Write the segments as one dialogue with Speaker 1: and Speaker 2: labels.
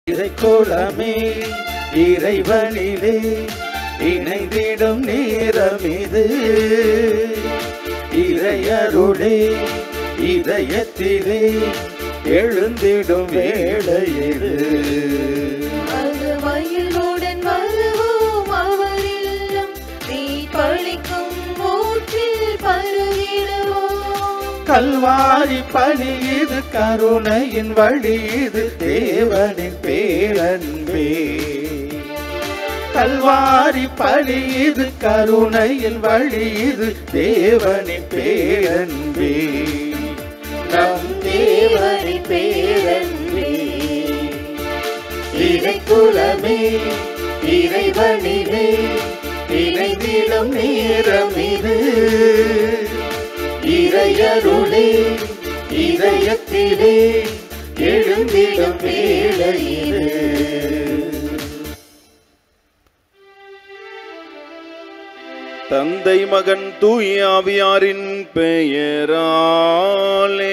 Speaker 1: இறைக்குலமே இறைவனிலே இணைந்திடும் நேரம் இது இறையருளே இதயத்திலே எழுந்திடும் வேளை இது
Speaker 2: அது மயிலுடன் வருவோம் அவர் இல்லம் நீ பழிக்கும் ஊற்றில் பருகிடுவோம்
Speaker 1: கல்வாரி பணி இது கருணையின் வழி இது தேவனின் பேரன்பே கல்வாரி பணி இது கருணையின் வழி இது தேவனின் பேரன்பே நம் தேவனின் பேரன்பே இறைக்குலமே இறைவனிலே இணைந்திடும் நேரம் இது இறையருளே இதயத்திலே எழுந்திடும் வேளை இது
Speaker 3: தந்தை மகன் தூய ஆவியாரின் பெயராலே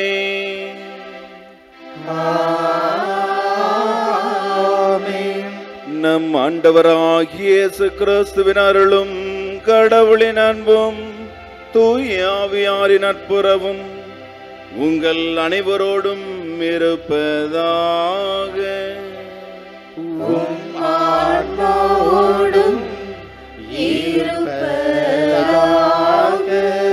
Speaker 1: ஆமென்.
Speaker 3: நம் ஆண்டவராகிய இயேசு கிறிஸ்துவின் அருளும் கடவுளின் அன்பும் தூய ஆவியாரின் நட்புறவும் உங்கள் அனைவரோடும் இருப்பதாக
Speaker 1: உம் ஆன்மாவோடும் இருப்பதாக.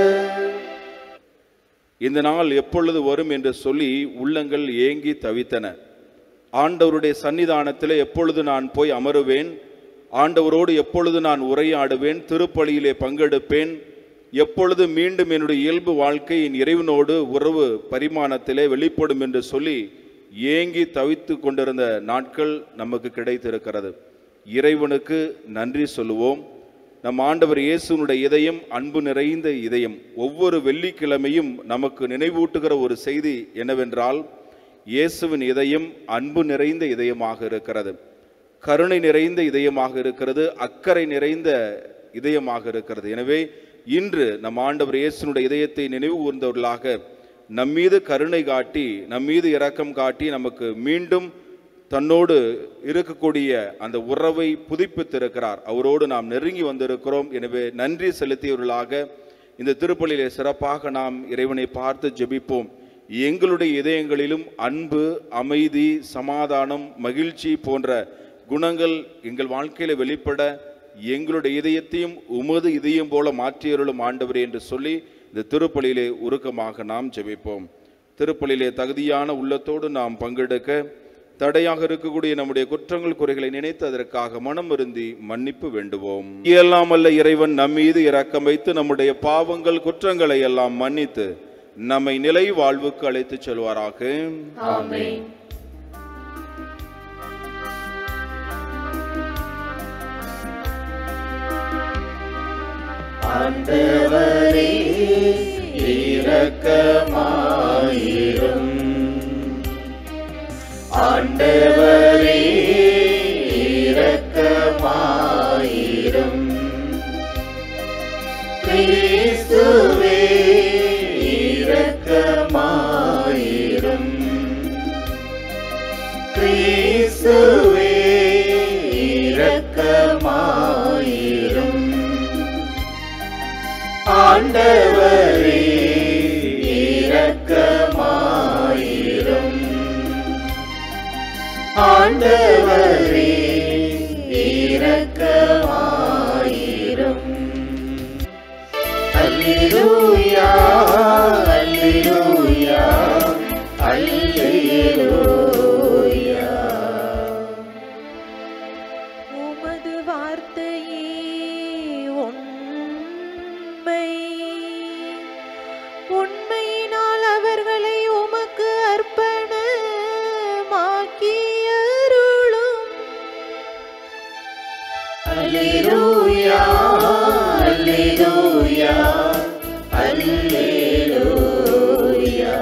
Speaker 3: இந்த நாள் எப்பொழுது வரும் என்று சொல்லி உள்ளங்கள் ஏங்கி தவித்தன ஆண்டவருடைய சன்னிதானத்தில் எப்பொழுது நான் போய் அமருவேன் ஆண்டவரோடு எப்பொழுது நான் உரையாடுவேன் திருப்பலியிலே பங்கெடுப்பேன் எப்பொழுது மீண்டும் என்னுடைய இயல்பு வாழ்க்கை என் இறைவனோடு உறவு பரிமாணத்திலே வெளிப்படும் என்று சொல்லி ஏங்கி தவித்து கொண்டிருந்த நாட்கள் நமக்கு கிடைத்திருக்கிறது இறைவனுக்கு நன்றி சொல்லுவோம் நம் ஆண்டவர் இயேசுனுடைய இதயம் அன்பு நிறைந்த இதயம் ஒவ்வொரு வெள்ளிக்கிழமையும் நமக்கு நினைவூட்டுகிற ஒரு செய்தி என்னவென்றால் இயேசுவின் இதயம் அன்பு நிறைந்த இதயமாக இருக்கிறது கருணை நிறைந்த இதயமாக இருக்கிறது அக்கறை நிறைந்த இதயமாக இருக்கிறது எனவே இன்று நம் ஆண்டவர் இயேசுனுடைய இதயத்தை நினைவு கூர்ந்தவர்களாக நம்மீது கருணை காட்டி நம்மீது இரக்கம் காட்டி நமக்கு மீண்டும் தன்னோடு இருக்கக்கூடிய அந்த உறவை புதுப்பித்திருக்கிறார் அவரோடு நாம் நெருங்கி வந்திருக்கிறோம் எனவே நன்றி செலுத்தியவர்களாக இந்த திருப்பலியிலே சிறப்பாக நாம் இறைவனை பார்த்து ஜெபிப்போம் எங்களுடைய இதயங்களிலும் அன்பு அமைதி சமாதானம் மகிழ்ச்சி போன்ற குணங்கள் எங்கள் வாழ்க்கையில வெளிப்பட எங்களுடைய இதயத்தையும் உமது இதயம் போல மாற்றியருளும் ஆண்டவரே என்று சொல்லி இந்த திருப்பலியிலே உருக்கமாக நாம் ஜெபிப்போம் திருப்பலியிலே தகுதியான உள்ளத்தோடு நாம் பங்கெடுக்க தடையாக இருக்கக்கூடிய நம்முடைய குற்றங்கள் குறைகளை நினைத்து அதற்காக மனம் வருந்தி மன்னிப்பு வேண்டுவோம் எல்லாம் அல்ல இறைவன் நம் மீது இரக்கம் வைத்து நம்முடைய பாவங்கள் குற்றங்களை எல்லாம் மன்னித்து நம்மை நிலை வாழ்வுக்கு அழைத்துச் செல்வாராக
Speaker 2: ஆமென்
Speaker 1: ஆண்டவரே இரக்கமாயிரும் ஆண்டவரே இரக்கமாயிரும் கிறிஸ்துவே இரக்கமாயிரும் கிறிஸ்துவே இரக்கமாயிரும் ஆண்டவரே இரக்கமாயிரும் ஆண்டவரே இரக்கமாயிரும் அல்லேலூயா அல்லேலூயா அல்லேலூயா
Speaker 2: உமது வார்த்தையே உண்மை உண்மையினால் அவர்களை உமக்கு அர்ப்பணமாக்கியருளும்
Speaker 1: அல்லேலூயா அல்லேலூயா அல்லேலூயா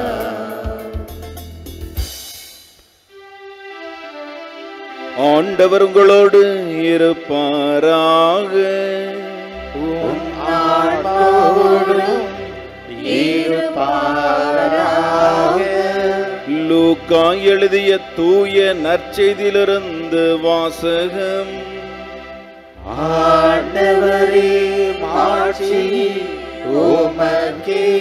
Speaker 3: ஆண்டவர் உங்களோடு இருப்பாராக
Speaker 1: உம் ஆன்மாவோடும் இருப்பாராக
Speaker 3: லூக்கா எழுதிய தூய நற்செய்தியிலிருந்து வாசகம்
Speaker 1: ஆண்டவரே மாட்சி உமக்கே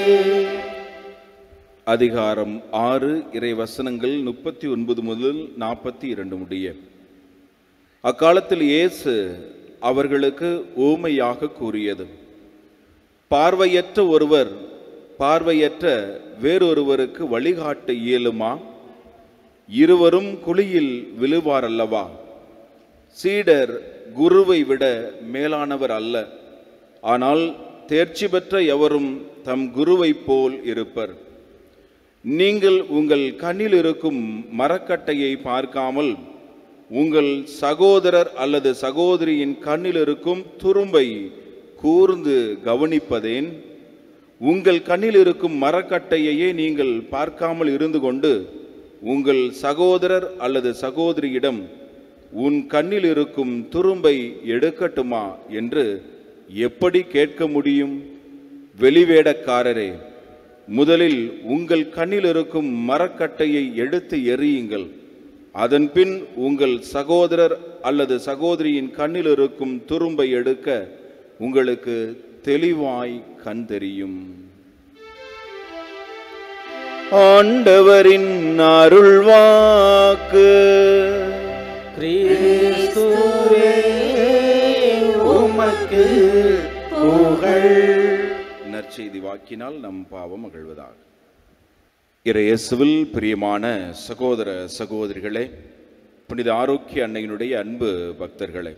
Speaker 3: அதிகாரம் ஆறு இறை வசனங்கள் முப்பத்தி ஒன்பது முதல் நாற்பத்தி இரண்டு முடிய அக்காலத்தில் இயேசு அவர்களுக்கு ஊமையாக கூறியது பார்வையற்ற ஒருவர் பார்வையற்ற வேறொருவருக்கு வழிகாட்ட இயலுமா இருவரும் குழியில் விழுவார் அல்லவா சீடர் குருவை விட மேலானவர் அல்ல ஆனால் தேர்ச்சி பெற்ற எவரும் தம் குருவைப் போல் இருப்பர் நீங்கள் உங்கள் கண்ணில் இருக்கும் மரக்கட்டையை பார்க்காமல் உங்கள் சகோதரர் அல்லது சகோதரியின் கண்ணில் இருக்கும் துரும்பை கூர்ந்து கவனிப்பதேன் உங்கள் கண்ணில் இருக்கும் மரக்கட்டையையே நீங்கள் பார்க்காமல் இருந்து கொண்டு உங்கள் சகோதரர் அல்லது சகோதரியிடம் உன் கண்ணில் இருக்கும் துரும்பை எடுக்கட்டுமா என்று எப்படி கேட்க முடியும் வெளிவேடக்காரரே முதலில் உங்கள் கண்ணில் இருக்கும் மரக்கட்டையை எடுத்து எறியுங்கள் அதன்பின் உங்கள் சகோதரர் அல்லது சகோதரியின் கண்ணில் இருக்கும் துரும்பை எடுக்க உங்களுக்கு தெளிவாய் கண் தெரியும் ஆண்டவரின் அருள்வாக்கு
Speaker 1: கிறிஸ்துவே உமக்கு புகழ்
Speaker 3: நற்செய்தி வாக்கினால் நம் பாவம் மகிழ்வதாக இறையேசுவில் பிரியமான சகோதர சகோதரிகளே புனித ஆரோக்கிய அன்னையினுடைய அன்பு பக்தர்களே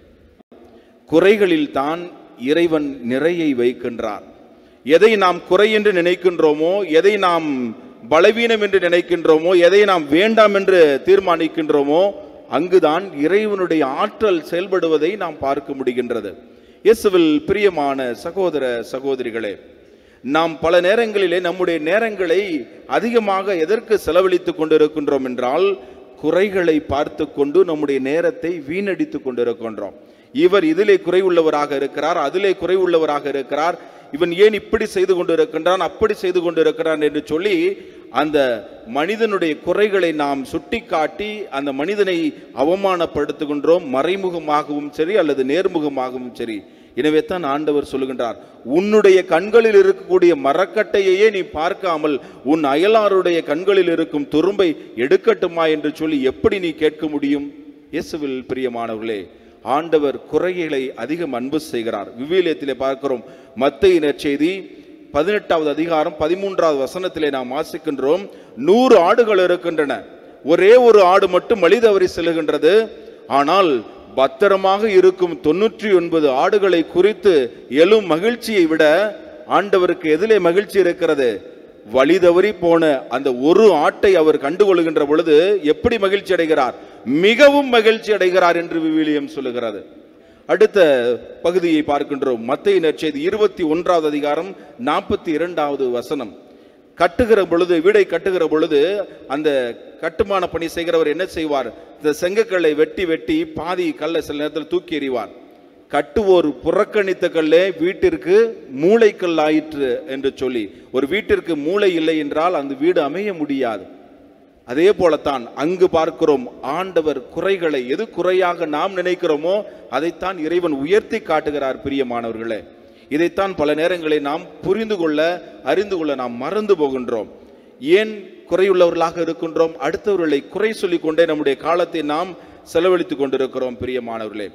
Speaker 3: குறைகளில் தான் இறைவன் நிறையை வைக்கின்றார் எதை நாம் குறை என்று நினைக்கின்றோமோ எதை நாம் பலவீனம் என்று நினைக்கின்றோமோ எதை நாம் வேண்டாம் என்று தீர்மானிக்கின்றோமோ அங்குதான் இறைவனுடைய ஆற்றல் செயல்படுவதை நாம் பார்க்க முடிகின்றது இயேசுவில் பிரியமான சகோதர சகோதரிகளே நாம் பல நேரங்களிலே நம்முடைய நேரங்களை அதிகமாக எதற்கு செலவழித்துக் கொண்டிருக்கின்றோம் என்றால் குறைகளை பார்த்து கொண்டு நம்முடைய நேரத்தை வீணடித்துக் கொண்டிருக்கின்றோம் இவர் இதிலே குறை உள்ளவராக இருக்கிறார் அதிலே குறை உள்ளவராக இருக்கிறார் இவன் ஏன் இப்படி செய்து கொண்டிருக்கின்றான் அப்படி செய்து கொண்டிருக்கிறான் என்று சொல்லி அந்த மனிதனுடைய குறைகளை நாம் சுட்டிக்காட்டி அந்த மனிதனை அவமானப்படுத்துகின்றோம் மறைமுகமாகவும் சரி அல்லது நேர்முகமாகவும் சரி எனவே தான் ஆண்டவர் சொல்லுகின்றார் உன்னுடைய கண்களில் இருக்கக்கூடிய மரக்கட்டையையே நீ பார்க்காமல் உன் அயலாருடைய கண்களில் இருக்கும் துரும்பை எடுக்கட்டுமா என்று சொல்லி எப்படி நீ கேட்க முடியும் இயேசுவில் பிரியமானவர்களே ஆண்டவர் குறைகளை அதிகம் அன்பு செய்கிறார் விவிலியத்திலே பார்க்கிறோம் மத்திய நற்செய்தி பதினெட்டாவது அதிகாரம் பதிமூன்றாவது வசனத்திலே நாம் வாசிக்கின்றோம் நூறு ஆடுகள் இருக்கின்றன ஒரே ஒரு ஆடு மட்டும் வழி தவறி செல்கின்றது ஆனால் பத்திரமாக இருக்கும் தொண்ணூற்றி ஒன்பது ஆடுகளை குறித்து எழும் மகிழ்ச்சியை விட ஆண்டவருக்கு எதிலே மகிழ்ச்சி இருக்கிறது வழி தவறி போன அந்த ஒரு ஆட்டை அவர் கண்டுகொள்கின்ற பொழுது எப்படி மகிழ்ச்சி அடைகிறார் மிகவும் மகிழ்ச்சி அடைகிறார் என்று விவிலியம் சொல்லுகிறது அடுத்த பகுதியை பார்க்கின்றோம் மத்திய நற்செய்தி இருபத்தி ஒன்றாவது அதிகாரம் நாற்பத்தி இரண்டாவது வசனம் கட்டுகிற பொழுது வீடை கட்டுகிற பொழுது அந்த கட்டுமான பணி செய்கிறவர் என்ன செய்வார் இந்த செங்கக்கல்லை வெட்டி வெட்டி பாதி கல்லை சில நேரத்தில் தூக்கி எறிவார் கட்டுவோர் புறக்கணித்த கல்லே வீட்டிற்கு மூளைக்கல் ஆயிற்று என்று சொல்லி ஒரு வீட்டிற்கு மூளை இல்லை என்றால் அந்த வீடு அமைய முடியாது அதே போலத்தான் அங்கு பார்க்கிறோம் ஆண்டவர் குறைகளை எது குறையாக நாம் நினைக்கிறோமோ அதைத்தான் இறைவன் உயர்த்தி காட்டுகிறார் பிரியமானவர்களே இதைத்தான் பல நேரங்களில் நாம் புரிந்து கொள்ள அறிந்து கொள்ள நாம் மறந்து போகின்றோம் ஏன் குறையுள்ளவர்களாக இருக்கின்றோம் அடுத்தவர்களை குறை சொல்லிக் கொண்டே நம்முடைய காலத்தை நாம் செலவழித்துக் கொண்டிருக்கிறோம் பிரியமானவர்களே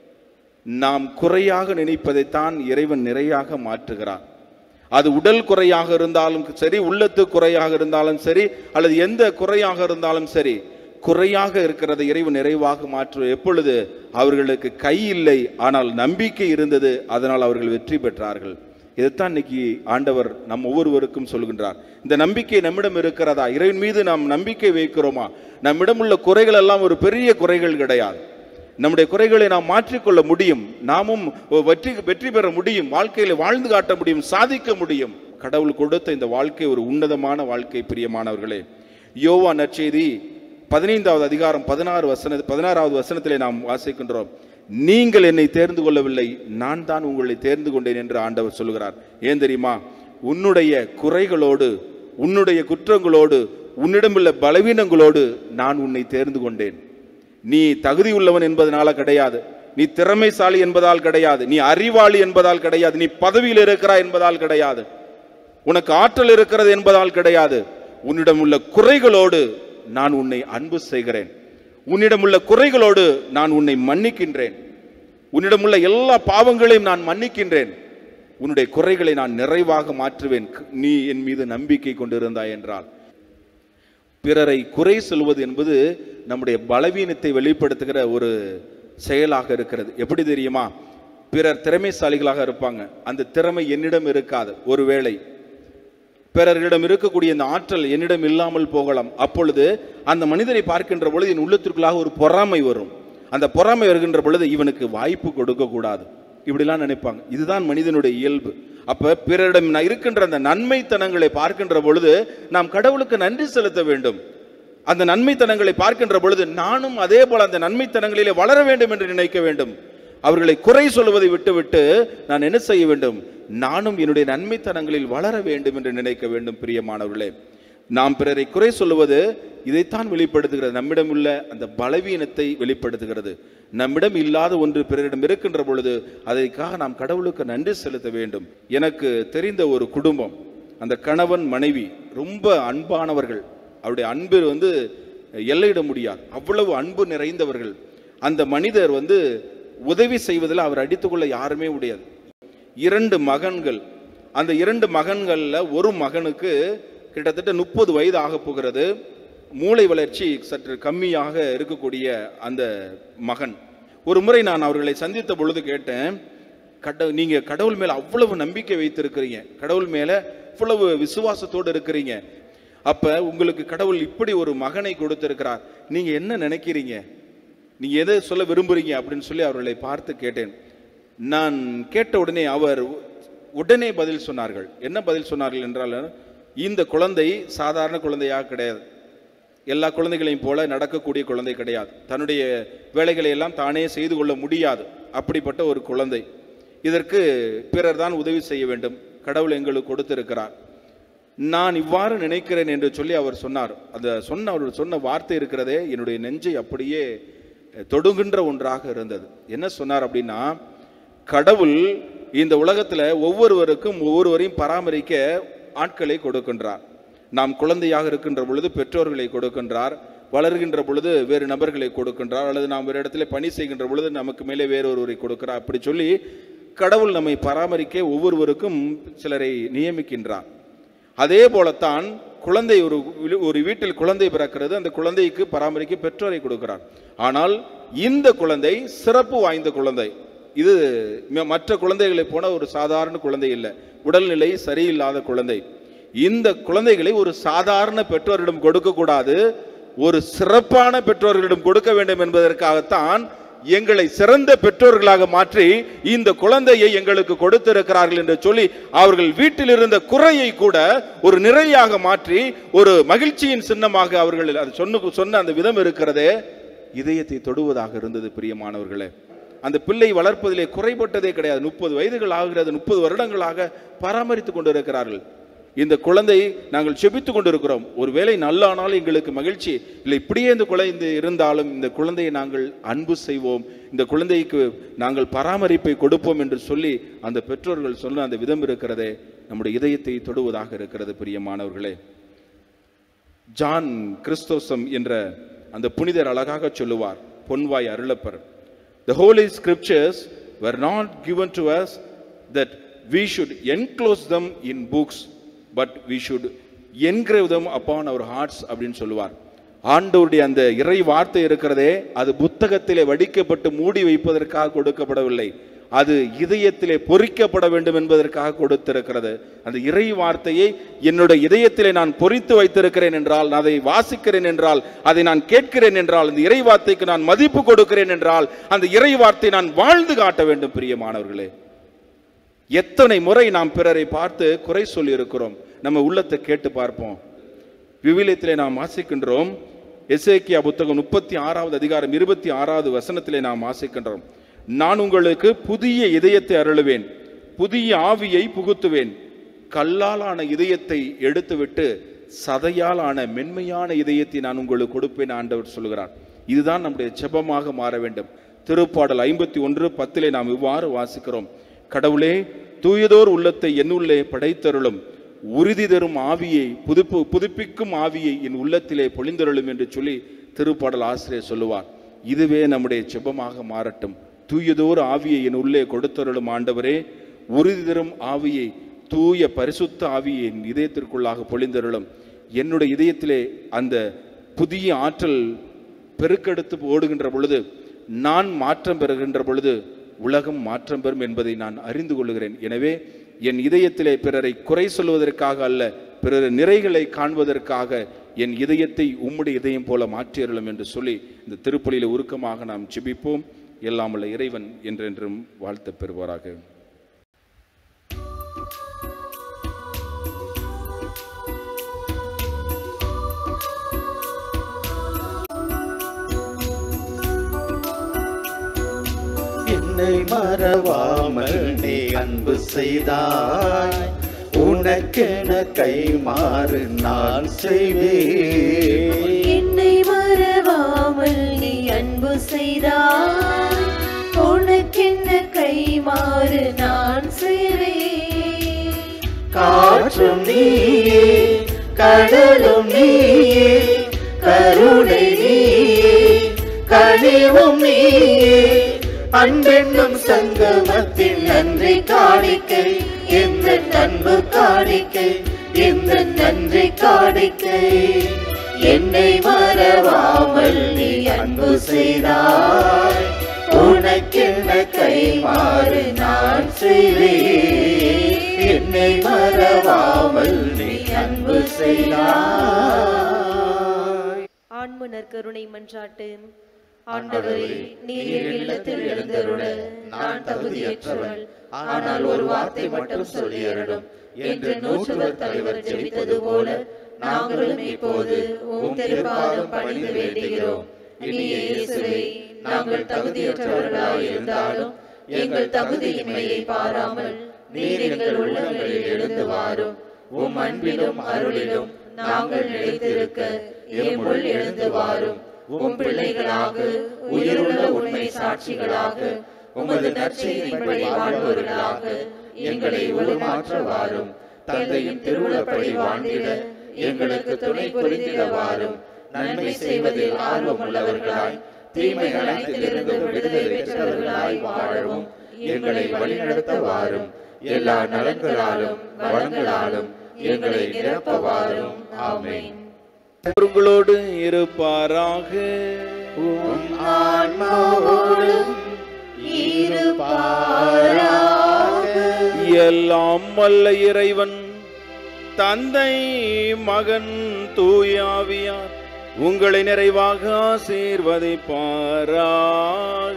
Speaker 3: நாம் குறையாக நினைப்பதைத்தான் இறைவன் நிறையாக மாற்றுகிறார் அது உடல் குறையாக இருந்தாலும் சரி உள்ளத்து குறையாக இருந்தாலும் சரி அல்லது எந்த குறையாக இருந்தாலும் சரி குறையாக இருக்கிறதை இறைவன் நிறைவாக மாற்று எப்பொழுது அவர்களுக்கு கை இல்லை ஆனால் நம்பிக்கை இருந்தது அதனால் அவர்கள் வெற்றி பெற்றார்கள் இதைத்தான் இன்னைக்கு ஆண்டவர் நம் ஒவ்வொருவருக்கும் சொல்கின்றார் இந்த நம்பிக்கை நம்மிடம் இருக்கிறதா இறைவன் மீது நாம் நம்பிக்கை வைக்கிறோமா நம்மிடம் உள்ள குறைகள் எல்லாம் ஒரு பெரிய குறைகள் கிடையாது நம்முடைய குறைகளை நாம் மாற்றிக்கொள்ள முடியும் நாமும் வெற்றி வெற்றி பெற முடியும் வாழ்க்கையில் வாழ்ந்து காட்ட முடியும் சாதிக்க முடியும் கடவுள் கொடுத்த இந்த வாழ்க்கை ஒரு உன்னதமான வாழ்க்கை பிரியமானவர்களே யோவா நற்செய்தி பதினைந்தாவது அதிகாரம் பதினாறு வசன பதினாறாவது வசனத்திலே நாம் வாசிக்கின்றோம் நீங்கள் என்னை தேர்ந்து கொள்ளவில்லை நான் தான் உங்களை தேர்ந்து கொண்டேன் என்று ஆண்டவர் சொல்கிறார் ஏன் தெரியுமா உன்னுடைய குறைகளோடு உன்னுடைய குற்றங்களோடு உன்னிடமுள்ள பலவீனங்களோடு நான் உன்னை தேர்ந்து கொண்டேன் நீ தகுதி உள்ளவன் என்பதனால கிடையாது நீ திறமைசாலி என்பதால் கிடையாது நீ அறிவாளி என்பதால் கிடையாது நீ பதவியில் இருக்கிறாய் என்பதால் கிடையாது உனக்கு ஆற்றல் இருக்கிறது என்பதால் கிடையாது உன்னிடம் உள்ள குறைகளோடு நான் உன்னை அன்பு செய்கிறேன் உன்னிடம் உள்ள குறைகளோடு நான் உன்னை மன்னிக்கின்றேன் உன்னிடம் உள்ள எல்லா பாவங்களையும் நான் மன்னிக்கின்றேன் உன்னுடைய குறைகளை நான் நிறைவாக மாற்றுவேன் நீ என் மீது நம்பிக்கை கொண்டிருந்தாய் என்றால் பிறரை குறை சொல்வது என்பது நம்முடைய பலவீனத்தை வெளிப்படுத்துகிற ஒரு செயலாக இருக்கிறது எப்படி தெரியுமா பிறர் திறமைசாலிகளாக இருப்பாங்க அந்த திறமை என்னிடம் இருக்காது ஒருவேளை பிறரிடம் இருக்கக்கூடிய இந்த ஆற்றல் என்னிடம் இல்லாமல் போகலாம் அப்பொழுது அந்த மனிதரை பார்க்கின்ற பொழுது என் உள்ளத்திற்குள்ளாக ஒரு பொறாமை வரும் அந்த பொறாமை வருகின்ற பொழுது இவனுக்கு வாய்ப்பு கொடுக்க கூடாது இப்படிலாம் நினைப்பாங்க இதுதான் மனிதனுடைய இயல்பு அப்ப பிறரிடம் ந- இருக்கின்ற அந்த நன்மைத்தனங்களை பார்க்கின்ற பொழுது நாம் கடவுளுக்கு நன்றி செலுத்த வேண்டும் அந்த நன்மைத்தனங்களை பார்க்கின்ற பொழுது நானும் அதே போல அந்த நன்மைத்தனங்களிலே வளர வேண்டும் என்று நினைக்க வேண்டும் அவர்களை குறை சொல்வதை விட்டுவிட்டு நான் என்ன செய்ய வேண்டும் நானும் என்னுடைய நன்மைத்தனங்களில் வளர வேண்டும் என்று நினைக்க வேண்டும் பிரியமானவர்களே நாம் பிறரை குறை சொல்லுவது இதைத்தான் வெளிப்படுத்துகிறது நம்மிடம் உள்ள அந்த பலவீனத்தை வெளிப்படுத்துகிறது நம்மிடம் இல்லாத ஒன்று பிறரிடம் இருக்கின்ற பொழுது அதற்காக நாம் கடவுளுக்கு நன்றி செலுத்த வேண்டும் எனக்கு தெரிந்த ஒரு குடும்பம் அந்த கணவன் மனைவி ரொம்ப அன்பானவர்கள் அவருடைய அன்பு வந்து எல்லையிட முடியாது அவ்வளவு அன்பு நிறைந்தவர்கள் அந்த மனிதர் வந்து உதவி செய்வதில் அவர் அடித்துக்கொள்ள யாருமே முடியாது இரண்டு மகன்கள் அந்த இரண்டு மகன்கள்ல ஒரு மகனுக்கு கிட்டத்தட்ட முப்பது வயது ஆக போகிறது மூளை வளர்ச்சி சற்று கம்மியாக இருக்கக்கூடிய அந்த மகன் ஒரு முறை நான் அவர்களை சந்தித்த பொழுது கேட்டேன் கட நீங்க கடவுள் மேல அவ்வளவு நம்பிக்கை வைத்திருக்கிறீங்க கடவுள் மேல இவ்வளவு விசுவாசத்தோடு இருக்கிறீங்க அப்ப உங்களுக்கு கடவுள் இப்படி ஒரு மகனை கொடுத்திருக்கிறார் நீங்க என்ன நினைக்கிறீங்க நீங்க எதை சொல்ல விரும்புறீங்க அப்படின்னு சொல்லி அவர்களை பார்த்து கேட்டேன் நான் கேட்ட உடனே அவர் உடனே பதில் சொன்னார்கள் என்ன பதில் சொன்னார்கள் என்றால் இந்த குழந்தை சாதாரண குழந்தையாக கிடையாது எல்லா குழந்தைகளையும் போல நடக்கக்கூடிய குழந்தை கிடையாது தன்னுடைய வேலைகளை எல்லாம் தானே செய்து கொள்ள முடியாது அப்படிப்பட்ட ஒரு குழந்தை இதற்கு பிறர் தான் உதவி செய்ய வேண்டும் கடவுள் எங்களுக்கு கொடுத்திருக்கிறார் நான் இவ்வாறு நினைக்கிறேன் என்று சொல்லி அவர் சொன்னார் அந்த சொன்ன அவர் சொன்ன வார்த்தை இருக்கிறதே என்னுடைய நெஞ்சை அப்படியே தொடுகின்ற ஒன்றாக இருந்தது என்ன சொன்னார் அப்படின்னா கடவுள் இந்த உலகத்துல ஒவ்வொருவருக்கும் ஒவ்வொருவரையும் பராமரிக்க ஆட்களை கொடுக்கின்றார் நாம் குழந்தையாக இருக்கின்ற பொழுது பெற்றோர்களை கொடுக்கின்றார் வளர்கின்ற பொழுது வேறு நபர்களை கொடுக்கின்றார் அல்லது நாம் ஒரு இடத்துல பணி செய்கின்ற பொழுது நமக்கு மேலே வேறொருவரை கொடுக்கிறார் அப்படி சொல்லி கடவுள் நம்மை பராமரிக்க ஒவ்வொருவருக்கும் சிலரை நியமிக்கின்றார் அதே போலத்தான் குழந்தை ஒரு வி- ஒரு வீட்டில் குழந்தை பிறக்கிறது அந்த குழந்தைக்கு பராமரிக்க பெற்றோரை கொடுக்கிறார் ஆனால் இந்த குழந்தை சிறப்பு வாய்ந்த குழந்தை இது ம- மற்ற குழந்தைகளை போன ஒரு சாதாரண குழந்தை இல்லை உடல்நிலை சரியில்லாத குழந்தை இந்த குழந்தைகளை ஒரு சாதாரண பெற்றோரிடம் கொடுக்க கூடாது ஒரு சிறப்பான பெற்றோர்களிடம் கொடுக்க வேண்டும் என்பதற்காகத்தான் எங்களை சிறந்த பெற்றோர்களாக மாற்றி இந்த குழந்தையை எங்களுக்கு கொடுத்திருக்கிறார்கள் என்று சொல்லி அவர்கள் வீட்டில் இருந்த குறையை கூட ஒரு நிறையாக மாற்றி ஒரு மகிழ்ச்சியின் சின்னமாக அவர்கள் அது சொன்ன சொன்ன அந்த விதம் இருக்கிறதே இதயத்தை தொடுவதாக இருந்தது பிரியமானவர்களே அந்த பிள்ளை வளர்ப்பதிலே குறைபட்டதே கிடையாது முப்பது வயதுகள் ஆகிறது முப்பது வருடங்களாக பராமரித்துக் கொண்டிருக்கிறார்கள் இந்த குழந்தை நாங்கள் செபித்துக் கொண்டிருக்கிறோம் ஒருவேளை நல்லானால் எங்களுக்கு மகிழ்ச்சி இல்லை இப்படியே இந்த குழந்தை இருந்தாலும் இந்த குழந்தையை நாங்கள் அன்பு செய்வோம் இந்த குழந்தைக்கு நாங்கள் பராமரிப்பை கொடுப்போம் என்று சொல்லி அந்த பெற்றோர்கள் சொன்ன அந்த விதம் இருக்கிறதே நம்முடைய இதயத்தை தொடுவதாக இருக்கிறது பிரியமானவர்களே ஜான் கிறிஸ்தோசம் என்ற அந்த புனிதர் அழகாக சொல்லுவார் பொன்வாய் அருளப்பர் The holy scriptures were not given to us that we should enclose them in books, but we should engrave them upon our hearts அப்படின்னு சொல்லுவார் ஆண்டவருடைய அந்த இறை வார்த்தை இருக்கிறதே அது புத்தகத்திலே வடிக்கப்பட்டு மூடி வைப்பதற்காக கொடுக்கப்படவில்லை அது இதயத்திலே பொறிக்கப்பட வேண்டும் என்பதற்காக கொடுத்திருக்கிறது அந்த இறை வார்த்தையை என்னுடைய இதயத்திலே நான் பொறித்து வைத்திருக்கிறேன் என்றால் நான் அதை வாசிக்கிறேன் என்றால் அதை நான் கேட்கிறேன் என்றால் அந்த இறை வார்த்தைக்கு நான் மதிப்பு கொடுக்கிறேன் என்றால் அந்த இறை வார்த்தை நான் வாழ்ந்து காட்ட வேண்டும் பிரியமானவர்களே எத்தனை முறை நாம் பிறரை பார்த்து குறை சொல்லி இருக்கிறோம் நம்ம உள்ளத்தை கேட்டு பார்ப்போம் விவிலியத்திலே நாம் வாசிக்கின்றோம் எசேக்கியா புத்தகம் முப்பத்தி ஆறாவது அதிகாரம் இருபத்தி ஆறாவது வசனத்திலே நாம் வாசிக்கின்றோம் நான் உங்களுக்கு புதிய இதயத்தை அருளுவேன் புதிய ஆவியை புகுத்துவேன் கல்லாலான இதயத்தை எடுத்துவிட்டு சதையால் ஆன மென்மையான இதயத்தை நான் உங்களுக்கு கொடுப்பேன் ஆண்டவர் சொல்கிறார் இதுதான் நம்முடைய ஜெபமாக மாற வேண்டும் திருப்பாடல் ஐம்பத்தி ஒன்று பத்திலே நாம் இவ்வாறு வாசிக்கிறோம் கடவுளே தூயதோர் உள்ளத்தை என்னுள்ளே படைத்தருளும் உறுதி தரும் ஆவியை புதுப்பு புதுப்பிக்கும் ஆவியை என் உள்ளத்திலே பொழிந்தருளும் என்று சொல்லி திருப்பாடல் ஆசிரியர் சொல்லுவார் இதுவே நம்முடைய ஜெபமாக மாறட்டும் தூயதோர் ஆவியை என் உள்ளே கொடுத்தருளும் ஆண்டவரே உறுதி தரும் ஆவியை தூய பரிசுத்த ஆவியை என் இதயத்திற்குள்ளாக பொழிந்தருளும் என்னுடைய இதயத்திலே அந்த புதிய ஆற்றல் பெருக்கெடுத்து ஓடுகின்ற பொழுது நான் மாற்றம் பெறுகின்ற பொழுது உலகம் மாற்றம் பெறும் என்பதை நான் அறிந்து கொள்கிறேன் எனவே என் இதயத்திலே பிறரை குறை சொல்வதற்காக அல்ல பிறர் நிறைகளை காண்பதற்காக என் இதயத்தை உம்முடைய இதயம் போல மாற்றியறலும் என்று சொல்லி இந்த திருப்பலியில் உருக்கமாக நாம் ஜெபிப்போம் எல்லாம் உள்ள இறைவன் என்றென்றும் வாழ்த்து பெறுவாராக
Speaker 1: என்னை மறவாமல் நீ அன்பு செய்தாய் உனக்கென கைமாறு நான் செய்வேன்
Speaker 2: என்னை மறவாமல் நீ அன்பு செய்தாய் உனக்கென்ன கைமாறு நான் செய்வேன்
Speaker 1: காற்றும் நீயே கடலும் நீயே கருணை நீயே கனிவும் நீயே அன்பென்னும் சங்கமத்தின் நன்றி காணிக்கை இந்த அன்பு காணிக்கை இந்த நன்றி காணிக்கை என்னை மறவாமல் நீ அன்பு செய்தாய் உனக்கென்ன கைமாறு நான் செய்வேன் என்னை மறவாமல் நீ அன்பு செய்தாய்
Speaker 2: ஆண்மனர் கருணை மன்றாட்டு ஆண்டவரே நீர் என் இல்லத்தில் எழுந்தருள நான் தகுதியற்றவள் ஆனால் ஒரு வார்த்தை மட்டும் சொல்லியருளும் என்று நூற்றுவர் தலைவர் ஜெபித்தது போல நாங்களும் இப்போது உம் திருப்பாதம் பணிந்து வேண்டுகிறோம் இனிய இயேசுவே நாங்கள் தகுதியற்றவர்களாய் இருந்தாலும் எங்கள் தகுதியின்மையை பாராமல் நீர் எங்கள் உள்ளங்களில் எழுந்து வாரும் உம் அன்பிலும் அருளிலும் நாங்கள் நிலைத்திருக்க எம்முள் எழுந்து வாரும் உம் பிள்ளைகளாக உயிருள்ள உண்மை சாட்சிகளாக உமது நற்செய்திப்படி வாழ்வோர்களாக எங்களை உருமாற்ற வாரும் தந்தையின் திருவுளப்படி வாழ்ந்திட எங்களுக்கு துணை புரிந்திட வாரும் நன்மை செய்வதில் ஆர்வமுள்ளவர்களாய் தீமை அனைத்திலிருந்தும் விடுதலை பெற்றவர்களாய் வாழவும் எங்களை வழிநடத்த வாரும் எல்லா நலன்களாலும் வளங்களாலும் எங்களை நிரப்ப வாரும் ஆமென்
Speaker 3: உங்களோடு இருப்பாராக
Speaker 1: உம் ஆன்மாவோடும் இருப்பாராக
Speaker 3: எல்லாம் வல்ல இறைவன் தந்தை மகன் தூயாவியார் உங்களை நிறைவாக ஆசீர்வதிப்பாராக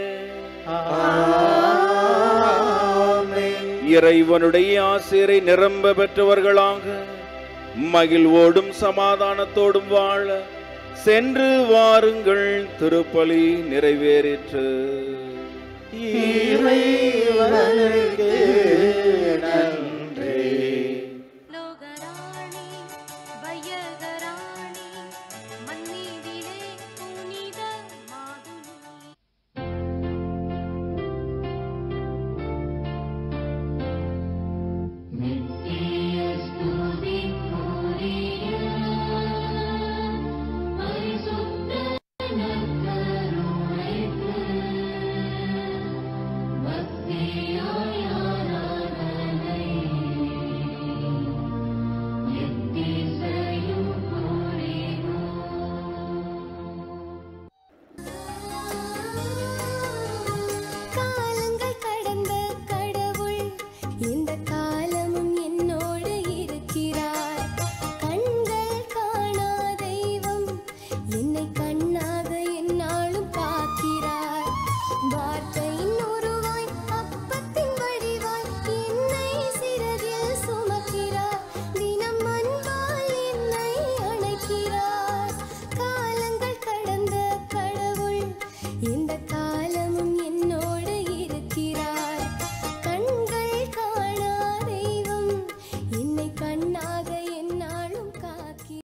Speaker 1: ஆமென்.
Speaker 3: இறைவனுடைய ஆசிரை நிரம்ப பெற்றவர்களாக மகிழ்வோடும் சமாதானத்தோடும் வாழ சென்று வாருங்கள் திருப்பலி நிறைவேறிற்று
Speaker 1: இறைவனுக்கு